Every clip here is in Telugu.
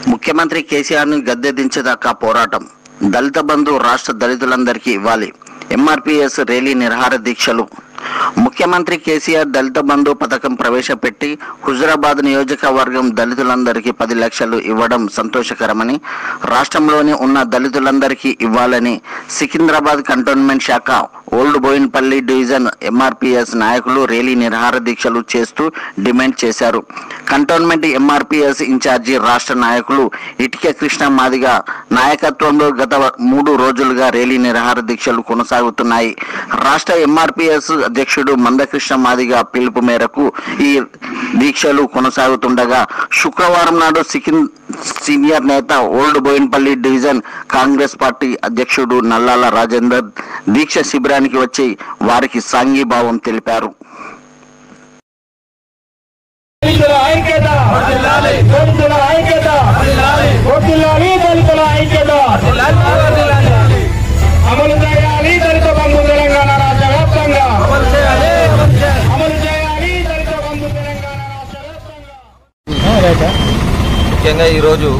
ముఖ్యమంత్రి కేసీఆర్ ను గద్దె దించేదాకా పోరాటం దళిత బంధు రాష్ట్ర దళితులందరికీ ఇవ్వాలి ఎంఆర్పిఎస్ ర్యాలీ నిరహార దీక్షలు ముఖ్యమంత్రి కేసీఆర్ దళిత బంధు పథకం ప్రవేశపెట్టి హుజురాబాద్ నియోజకవర్గం దళితులందరికీ పది లక్షలు ఇవ్వడం సంతోషకరమని రాష్ట్రంలోని ఉన్న దళితులందరికీ ఇవ్వాలని సికింద్రాబాద్ కంటోన్మెంట్ శాఖ ఓల్డ్ బోయిన్పల్లి డివిజన్ ఎంఆర్పిఎస్ నాయకులు ర్యాలీ నిరహార దీక్షలు చేస్తూ డిమాండ్ చేశారు కంటోన్మెంట్ ఎంఆర్పిఎస్ ఇన్ఛార్జి రాష్ట్ర నాయకులు ఇటిక కృష్ణ మాదిగ నాయకత్వంలో గత మూడు రోజులుగా ర్యాలీ నిరహార దీక్షలు కొనసాగుతున్నాయి రాష్ట్ర ఎంఆర్పిఎస్ అధ్యక్షుడు మందకృష్ణ మాదిగ పిలుపు మేరకు ఈ దీక్షలు కొనసాగుతుండగా శుక్రవారం నాడు సికిం సీనియర్ నేత old Boinpally division Congress party అధ్యక్షుడు నల్లాల రాజేందర్ దీక్ష శిబిరానికి వచ్చి వారికి సాంఘీభావం తెలిపారు దళితుల ఐక్యత దళితుల ఐక్యత వర్ధిల్లాలి దళితుల ఐక్యత అమలు చేయాలి దళిత బంధు తెలంగాణ రాష్ట్ర వ్యాప్తంగా అమలు చేయాలి దళిత బంధు తెలంగాణ రాష్ట్ర వ్యాప్తంగా ముఖ్యంగా ఈరోజు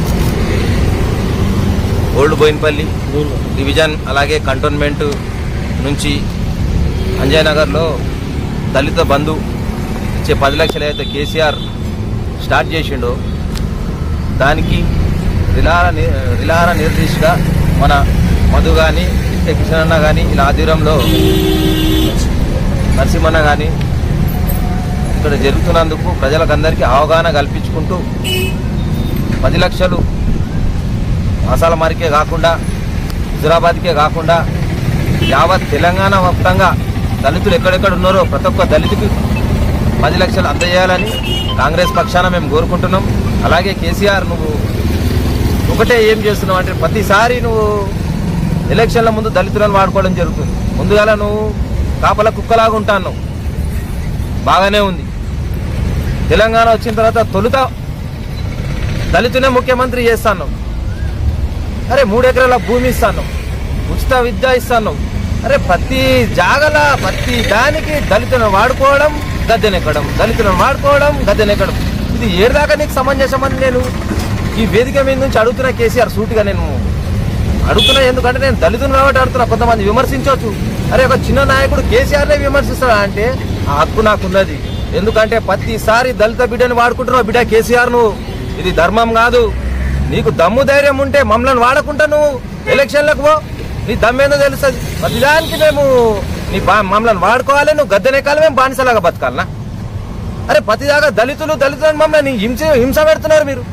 ఓల్డ్ బోయిన్పల్లి డివిజన్ అలాగే కంటోన్మెంట్ నుంచి అంజయనగర్లో దళిత బంధు ఇచ్చే పది లక్షలు అయితే కేసీఆర్ స్టార్ట్ చేసిండో దానికి రిలార ని- రిలార నిర్దిష్టగా మన మధు కానీ ఇట్టే కిషన్ అన్న కానీ ఇలా ఆధ్వర్యంలో నరసింహన్న కానీ ఇక్కడ జరుగుతున్నందుకు ప్రజలకందరికీ అవగాహన కల్పించుకుంటూ పది లక్షలు మసాలా మారికే కాకుండా హుజరాబాద్కే కాకుండా యావత్ తెలంగాణ మొత్తంగా దళితులు ఎక్కడెక్కడ ఉన్నారో ప్రతి ఒక్క దళితుకి పది లక్షలు అందజేయాలని కాంగ్రెస్ పక్షాన మేము కోరుకుంటున్నాం అలాగే కేసీఆర్ నువ్వు ఒకటే ఏం చేస్తున్నావు అంటే ప్రతిసారి నువ్వు ఎలక్షన్ల ముందు దళితులను వాడుకోవడం జరుగుతుంది ముందుగాల నువ్వు కాపల కుక్కలాగా ఉంటాను బాగానే ఉంది తెలంగాణ వచ్చిన తర్వాత తొలుత దళితునే ముఖ్యమంత్రి చేస్తాను అరే మూడు ఎకరాల భూమి ఇస్తాను ఉచిత విద్య ఇస్తాను అరే ప్రతి జాగల ప్రతి దానికి దళితులను వాడుకోవడం గద్దెనెక్కడం దళితులను వాడుకోవడం గద్దెనెక్కడం ఇది ఏడుదాకా నీకు సమంజసమని నేను ఈ వేదిక మీద నుంచి అడుగుతున్నా కేసీఆర్ సూటిగా నేను అడుగుతున్నా ఎందుకంటే నేను దళితులు కాబట్టి అడుగుతున్నా కొంతమంది విమర్శించవచ్చు అరే ఒక చిన్న నాయకుడు కేసీఆర్నే విమర్శిస్తాడా అంటే ఆ హక్కు నాకున్నది ఎందుకంటే ప్రతిసారి దళిత బిడ్డని వాడుకుంటున్నావు బిడ్డ కేసీఆర్ నువ్వు ఇది ధర్మం కాదు నీకు దమ్ము ధైర్యం ఉంటే మమ్మల్ని వాడకుండా నువ్వు ఎలక్షన్లకు పో నీ దమ్మేందో తెలుస్తుంది ప్రతిదానికి మేము నీ బా మమ్మల్ని వాడుకోవాలి నువ్వు గద్దెనెక్కాలి మేము బానిసలాగా బతకాలనా అరే ప్రతిదాకా దళితులు దళితులను మమ్మల్ని హింస హింస పెడుతున్నారు మీరు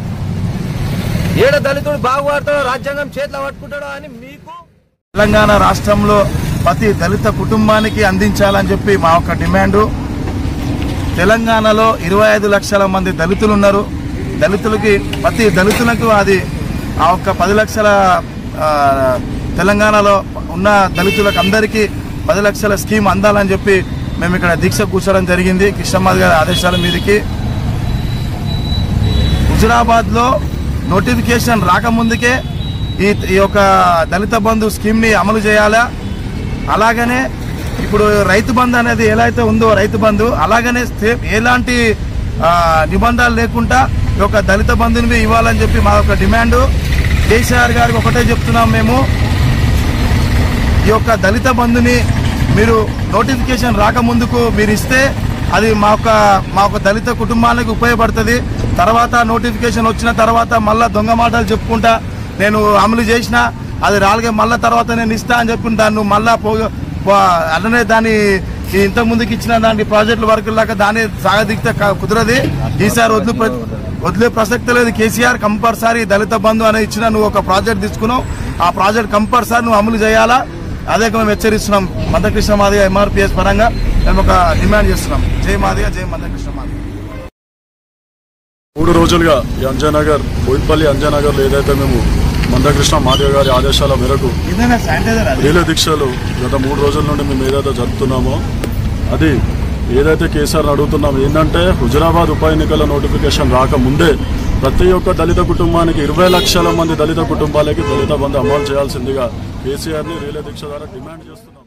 ఏడ దళితుడు బాగుపడతాడో రాజ్యాంగం చేతిలో పట్టుకుంటాడో అని మీకు తెలంగాణ రాష్ట్రంలో ప్రతి దళిత కుటుంబానికి అందించాలని చెప్పి మా యొక్క డిమాండు తెలంగాణలో ఇరవై ఐదు లక్షల మంది దళితులు ఉన్నారు దళితులకి ప్రతి దళితులకు అది ఆ ఒక్క పది లక్షల ఆ, తెలంగాణలో ఉన్న దళితులకు అందరికీ పది లక్షల స్కీమ్ అందాలని చెప్పి మేము ఇక్కడ దీక్ష కూర్చోవడం జరిగింది కృష్ణమాద్ గారి ఆదేశాల మీదకి హుజురాబాద్లో నోటిఫికేషన్ రాకముందుకే ఈ ఈ యొక్క దళిత బంధు స్కీమ్ని అమలు చేయాలా అలాగనే ఇప్పుడు రైతు బంధు అనేది ఎలా అయితే ఉందో రైతు బంధు అలాగనే సే- ఎలాంటి ఆ, నిబంధనలు లేకుండా ఈ యొక్క దళిత బంధుని ఇవ్వాలని చెప్పి మా యొక్క డిమాండు కేసీఆర్ గారికి ఒకటే చెప్తున్నాం మేము ఈ యొక్క దళిత బంధుని మీరు నోటిఫికేషన్ రాకముందుకు మీరు ఇస్తే అది మా యొక్క మా యొక్క దళిత కుటుంబానికి ఉపయోగపడుతుంది తర్వాత నోటిఫికేషన్ వచ్చిన తర్వాత మళ్ళీ దొంగ మాటలు చెప్పుకుంటా నేను అమలు చేసిన అది రాలిగే మళ్ళీ తర్వాత నేను ఇస్తా అని చెప్పి దాన్ని నువ్వు మళ్ళా పో పో- అట్లనే దాన్ని ఈ ఇంత ముందుకు ఇచ్చిన దాని ప్రాజెక్టుల వరకు లాగా దాన్ని సాగదిగితే క- కుదరది ఈసారి వదిలి ప్ర- వదిలే ప్రసక్తి లేదు కేసీఆర్ కంపల్సరీ దళిత బంధు అనేది ఇచ్చిన నువ్వు ఒక ప్రాజెక్ట్ తీసుకున్నావు ఆ ప్రాజెక్ట్ కంపల్సరీ నువ్వు అమలు చేయాలా అదే మేము హెచ్చరిస్తున్నాం మందకృష్ణ మాదిగ ఎంఆర్పిఎస్ పరంగా మేము ఒక డిమాండ్ చేస్తున్నాం జై మాదిగ జై మందకృష్ణ మాదిగ మూడు రోజులుగా ఈ అంజనగర్ బోయిన్పల్లి అంజనగర్లో ఏదైతే మేము మందకృష్ణ మాదేవ్ గారి ఆదేశాల మేరకు ఏదైనా శానిటైజర్ అది రీలే దీక్షలు గత మూడు రోజుల నుండి మేము ఏదైతే జరుపుతున్నామో అది ఏదైతే కేసీఆర్ అడుగుతున్నాం ఏంటంటే హుజరాబాద్ ఉప ఎన్నికల నోటిఫికేషన్ రాకముందే ప్రతి ఒక్క దళిత కుటుంబానికి ఇరవై లక్షల మంది దళిత కుటుంబాలకి దళిత బంధు అమలు చేయాల్సిందిగా కేసీఆర్ని రీలే దీక్ష ద్వారా డిమాండ్ చేస్తున్నాం